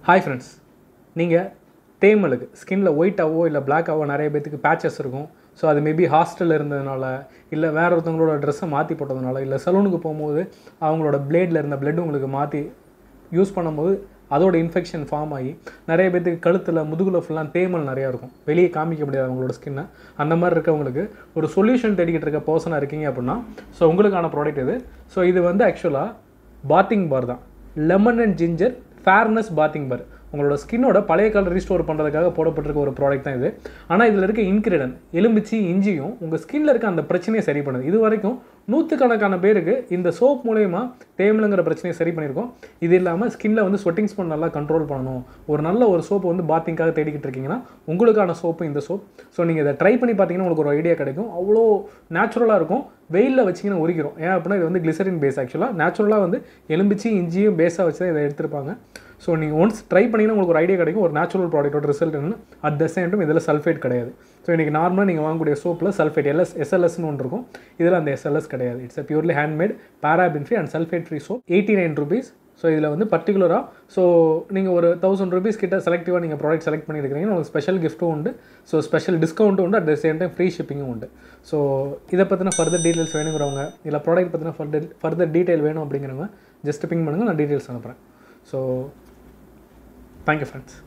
hi friends நீங்கள் தேமலுக்கு ஸ்கின்ல ஒயிட்டாவோ இல்லை பிளாக்காவோ நிறைய பேத்துக்கு பேச்சஸ் இருக்கும் ஸோ அது மேபி ஹாஸ்டலில் இருந்ததுனால இல்லை வேற ஒருத்தவங்களோட ட்ரெஸ்ஸை மாற்றி போட்டதுனால இல்லை சலூனுக்கு போகும்போது அவங்களோட பிளேடில் இருந்த பிளட் உங்களுக்கு மாற்றி யூஸ் பண்ணும்போது அதோட இன்ஃபெக்ஷன் ஃபார்ம் ஆகி நிறைய பேத்துக்கு கழுத்தில் முதுகுல ஃபுல்லாக தேமல் நிறையா இருக்கும் வெளியே காமிக்க முடியாது அவங்களோட ஸ்கின்னை அந்த மாதிரி இருக்கவங்களுக்கு ஒரு சொல்யூஷன் தேடிக்கிட்டு இருக்க பர்சனாக இருக்கீங்க அப்படின்னா ஸோ உங்களுக்கான ப்ராடக்ட் இது ஸோ இது வந்து ஆக்சுவலாக பாத்திங் பார் தான் lemon and ginger fairness bathing bar உங்களோட ஸ்கின்னோட பழைய கால ரீஸ்டோர் பண்ணுறதுக்காக போடப்பட்டிருக்க ஒரு ப்ராடக்ட் தான் இது ஆனால் இதில் இருக்க இன்க்ரீடியன்ட் எலுமிச்சி இஞ்சியும் உங்கள் ஸ்கின்ல இருக்க அந்த பிரச்சனையை சரி பண்ணுது இது வரைக்கும் நூற்றுக்கணக்கான பேருக்கு இந்த சோப் மூலயமா தேமலுங்கிற பிரச்சனையை சரி பண்ணியிருக்கோம் இது இல்லாமல் ஸ்கின்ல வந்து ஸ்வெட்டிங் ஸ்பான் நல்லா கண்ட்ரோல் பண்ணணும் ஒரு நல்ல ஒரு சோப்பு வந்து பாத்திங்காக தேடிக்கிட்டு இருக்கீங்கன்னா உங்களுக்கான சோப்பு இந்த சோப் ஸோ நீங்கள் இதை ட்ரை பண்ணி பார்த்தீங்கன்னா உங்களுக்கு ஒரு ஐடியா கிடைக்கும் அவ்வளோ நேச்சுரலாக இருக்கும் வெயிலில் வச்சிங்கன்னா உரிக்கிறோம் ஏன் அப்படின்னா இது வந்து கிளிசரின் பேஸ் ஆக்சுவலாக நேச்சுரலாக வந்து எலும்பிச்சு இஞ்சியும் பேஸாக வச்சு தான் இதை எடுத்திருப்பாங்க ஸோ நீங்கள் ஒன்ஸ் ட்ரை பண்ணிங்கன்னா உங்களுக்கு ஒரு ஐடியா கிடைக்கும் ஒரு நேச்சுரல் ப்ராடக்ட்டோட ரிசல்ட் என்ன அட் த சேம் டைம் இதில் சல்ஃபேட் கிடையாது ஸோ இன்றைக்கி நார்மலாக நீங்கள் வாங்கக்கூடிய சோப்பில் சல்ஃபேட் எல்எஸ் எஸ்எல்எஸ்னு ஒன்று இருக்கும் இதில் அந்த எஸ்எல்எஸ் கிடையாது it's a purely handmade paraben free and sulphate free soap eighty nine rupees so இதில் வந்து பர்டிகுலராக ஸோ நீங்கள் ஒரு தௌசண்ட் ருபீஸ் கிட்ட செலக்டிவாக நீங்கள் ப்ராடக்ட் செலக்ட் பண்ணியிருக்கிறீங்க உங்களுக்கு ஸ்பெஷல் கிஃப்ட்டும் உண்டு ஸோ ஸ்பெஷல் டிஸ்கவுண்ட்டும் உண்டு at the same time free ஷிப்பிங்கும் உண்டு ஸோ இதை பற்றின ஃபர்தர் டீட்டெயில்ஸ் வேணுங்கிறவங்க இல்லை ப்ராடக்ட் பற்றின ஃபர்தர் ஃபர்தர் டீட்டெயில் வேணும் அப்படிங்கிறவங்க ஜஸ்ட் பிங் பண்ணுங்கள் நான் டீட்டெயில்ஸ் அனுப்புகிறேன் ஸோ தேங்க்யூ ஃப்ரெண்ட்ஸ்